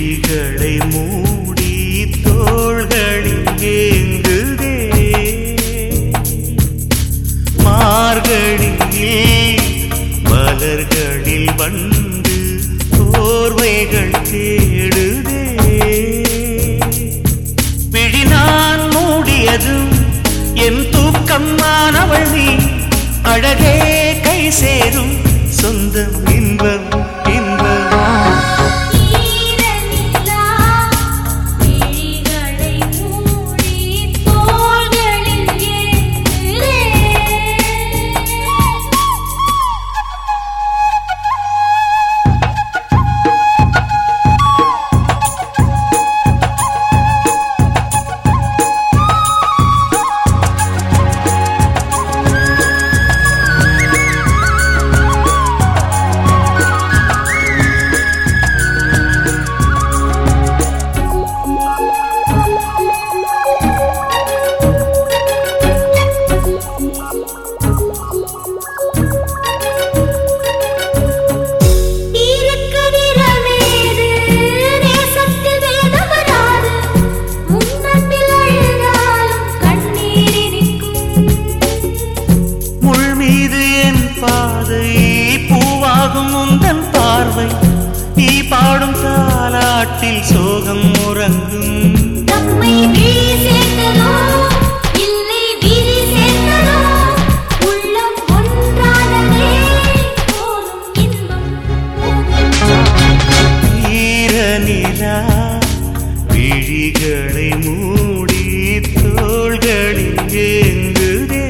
விழிகளை மூடி தோள்களில் ஏங்குதே மார்கழியில் மலர்களில் வந்து போர்வைகள் தேடுதே விழி நான் மூடியதும் என் தூக்கம் மாணவள் நீ அழகே கை சேரும் சொந்தம் இன்பம் இன்பம் ஈரநிலா விழிகளை மூடி தோள்களில் ஏங்குதே ஈரக்கதிரமேது நேசத்தில் வேதம் வராது முன்னத்தில் அழுதாலும் கண்ணீர் இனிக்கும் முள் மீது என் பாதை பூவாகும் உந்தன் பார்வை நீ பாடும் தாலாட்டில் சோகம் உறங்கும் நம்மை விழி சேர்ந்ததோ இல்லை விழி சேர்ந்ததோ உள்ளம் ஒன்றானதே போதும் இன்பம் ஈர நிலா விழிகளை மூடி தோள்களில் ஏங்குதே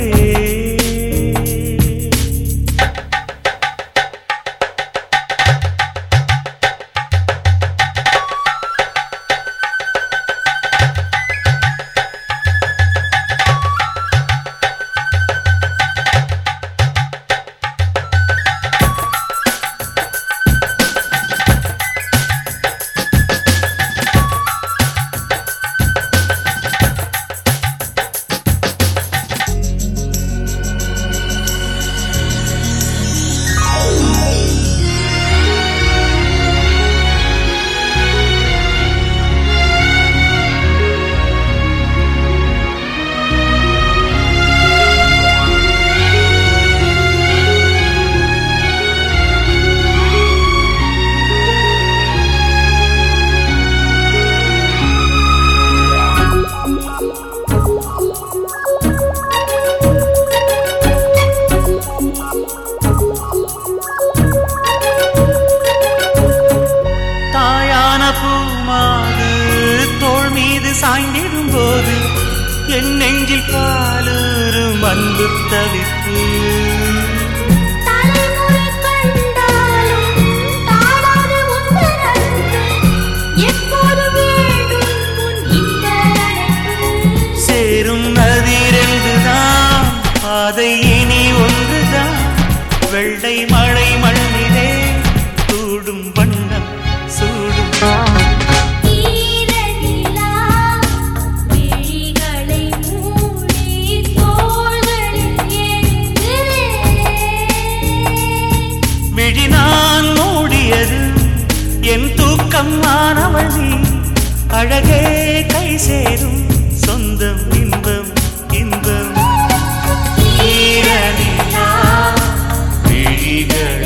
தாயான பூமாது தோள் மீது சாய்ந்திடும் போது என் நெஞ்சில் பாலூரும் அன்பு தவிப்பு தலைமுறை கண்டாலும் தாழாது உந்தன் அன்பு எப்போது வேண்டும் உன் இந்த அழைப்பு சேரும் நதி ரெண்டுதான் பாதை இனி ஒன்றுதான் வெள்ளை மழை மண்ணிலே சூடும் வண்ணம் சூடும் ஈரநிலா விழிகளை மூடி தோள்களில் ஏங்குதே விழி நான் மூடியது என் தூக்கம் மாணவள் நீ அழகே கை சேரும் சொந்தம் இன்பம் இன்பம் ஈரநிலா விழிகள்